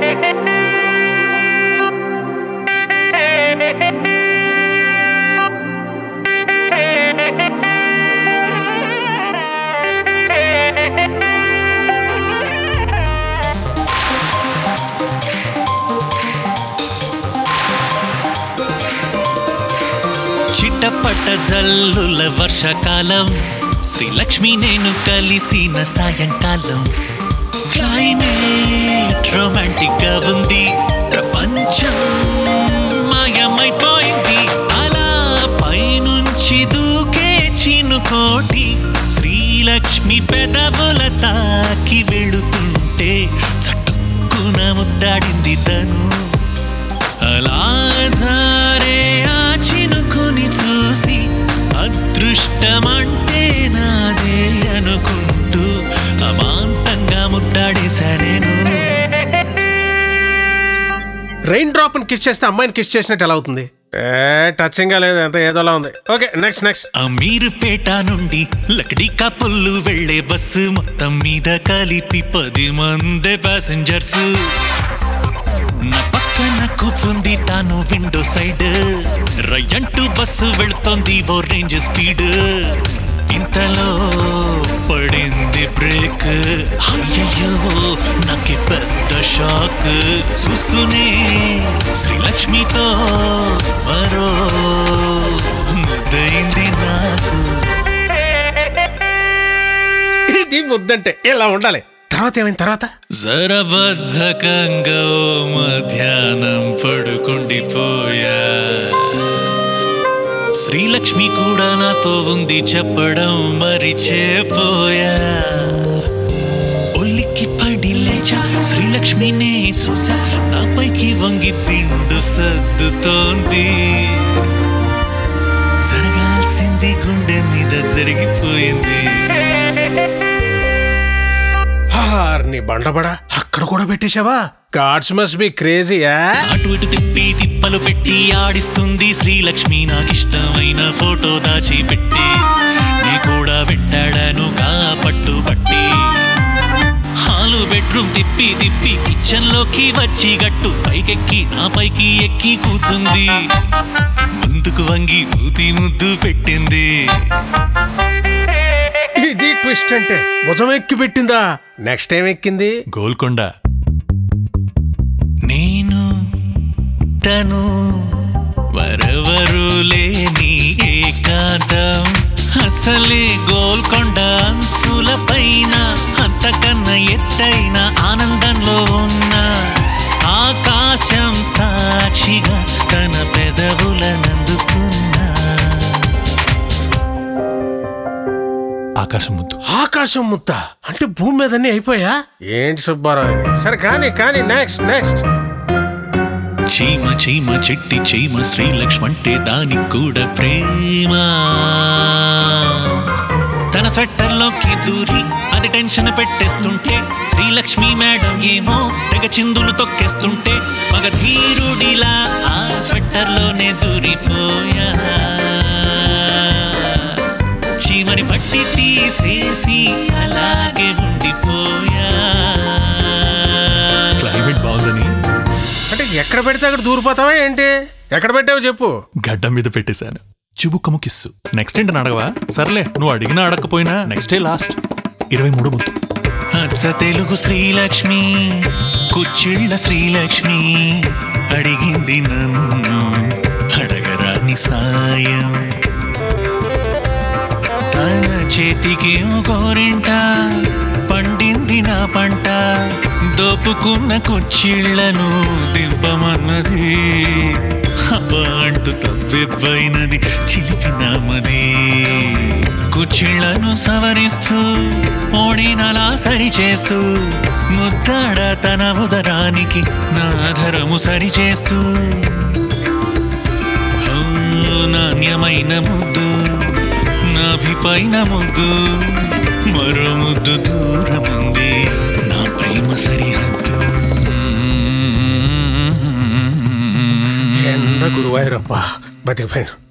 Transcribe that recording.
చిట్టపట్ట జల్లుల వర్షాకాలం శ్రీలక్ష్మి నేను కలిసిన సాయంకాలం క్లైమేట్ రొమాంటిక్ గా ఉంది ప్రపంచం మాయమైపోయింది అలా పైనుంచి దూకే చినుకోటి శ్రీలక్ష్మి పెదవుల తాకి వెళుతుంటే చట్టుకున ముద్దాడింది తను అలా జారే ఆ చినుకుని చూసి అదృష్టమంటే నాదే అనుకుంటూ అమాంతంగా ముట్టాడేశా నేను రెయిన్ డ్రాప్ కిస్ చేస్తే అమ్మాయిని కిస్ చేసినట్టు ఎలా అవుతుంది ఏ టచింగ్ గా లేదు ఎంత ఏదోలా ఉంది ఓకే నెక్స్ట్ నెక్స్ట్ అమీర్పేట నుండి లకడీకా పుల్లు వెళ్లే బస్సు మొత్తం మీద కలిపి పది మంది ప్యాసింజర్స్ నా పక్కన కూర్చుంది తాను విండో సైడ్ రయ్యంటూ బస్సు వెళుతోంది ఓ రేంజ్ స్పీడ్ ఇంతలో పడింది బ్రేక్ అయ్యయ్యో నాకి పెద్ద షాక్ చూస్తూనే శ్రీలక్ష్మితో మరో ముద్దయింది నాకు ఇది ముద్దంటే ఇలా ఉండాలి తర్వాత ఏమైంది తర్వాత జరబద్ధకంగా ఓ మధ్యాహ్నం పడుకుండిపోయా శ్రీలక్ష్మి కూడా నాతో ఉంది చెప్పడం మరిచేపోయా ఒల్లికి పడి లేచా శ్రీలక్ష్మినే చూసా నాపైకి వంగి తిండు సర్దుతోంది జరగాల్సింది గుండె మీద జరిగిపోయింది నీ బండబడా అక్కడ కూడా పెట్టేశావా గాడ్స్ మస్ట్ బి క్రేజీయా అటు ఇటు తిప్పి తిప్పలు పెట్టి ఆడిస్తుంది శ్రీలక్ష్మి నాకిష్టమైన ఫోటో దాచి పెట్టి నీ కూడా పెట్టాడాను గా పట్టు పట్టి హాలు బెడ్రూమ్ తిప్పి తిప్పి కిచెన్ లోకి వచ్చి గట్టు పైకెక్కి నా పైకి ఎక్కి కూర్చుంది ముందుకు వంగి మూతి ముద్దు పెట్టింది ఇది ట్విస్ట్ అంటే భుజం ఎక్కి పెట్టిందా నెక్స్ట్ టైం ఎక్కింది గోల్కొండ నేను తను వరవరు లేని ఏకాంతం అసలే గోల్కొండ అంచుల పైన అంతకన్నా ఎత్తైన ఆనందంలో ఉన్న ఆకాశం సాక్షిగా తన పెదవులనందుకున్నా ఆకాశం ముద్దు ఆకాశం ముద్ద అంటే భూమి మీదన్నీ అయిపోయా ఏంటి సుబ్బారావు ఇది సరే కానీ కానీ నెక్స్ట్ నెక్స్ట్ చీమ చీమ చెట్టి చీమ శ్రీలక్ష్మి అంటే దానికి కూడా ప్రేమ తన స్వెట్టర్లోకి దూరి అది టెన్షన్ పెట్టేస్తుంటే శ్రీలక్ష్మి మేడం ఏమో తెగ చిందులు తొక్కేస్తుంటే మగ ధీరుడిలా ఆ స్వెట్టర్లోనే దూరిపోయా చీమని పట్టి తీసేసి అలాగే ఉండిపోయా క్లైమేట్ బాగుందని అంటే ఎక్కడ పెడితే అక్కడ దూరిపోతావా ఏంటి ఎక్కడ పెట్టావు చెప్పు గడ్డం మీద పెట్టేశాను చుబుక్కము కిస్సు నెక్స్ట్ ఏంటని అడగవా సర్లే నువ్వు అడిగినా అడగకపోయినా నెక్స్ట్ డే లాస్ట్ ఇరవై మూడు ముద్దు అచ్చ తెలుగు శ్రీలక్ష్మి కుచ్చిళ్ళ శ్రీలక్ష్మి అడిగింది నన్ను అడగరాని సాయం తన చేతికి గోరింట పండింది నా పంట దోపుకున్న కుచ్చిళ్లను దిబ్బమన్నది అబ్బా అంటూ తవ్వెబ్బైనది చిలిపినామది కుచ్చిళ్లను సవరిస్తూ ఓడినలా సరి చేస్తూ ముద్దాడ తన ఉదరానికి నాధరము సరి చేస్తూ ఓ, నాణ్యమైన ముద్దు నాభిపైన ముద్దు మరో ముద్దు దూరముంది నా ప్రేమ సరిహద్దు ఎంత గురువాయూరప్ప బతికిపోయాను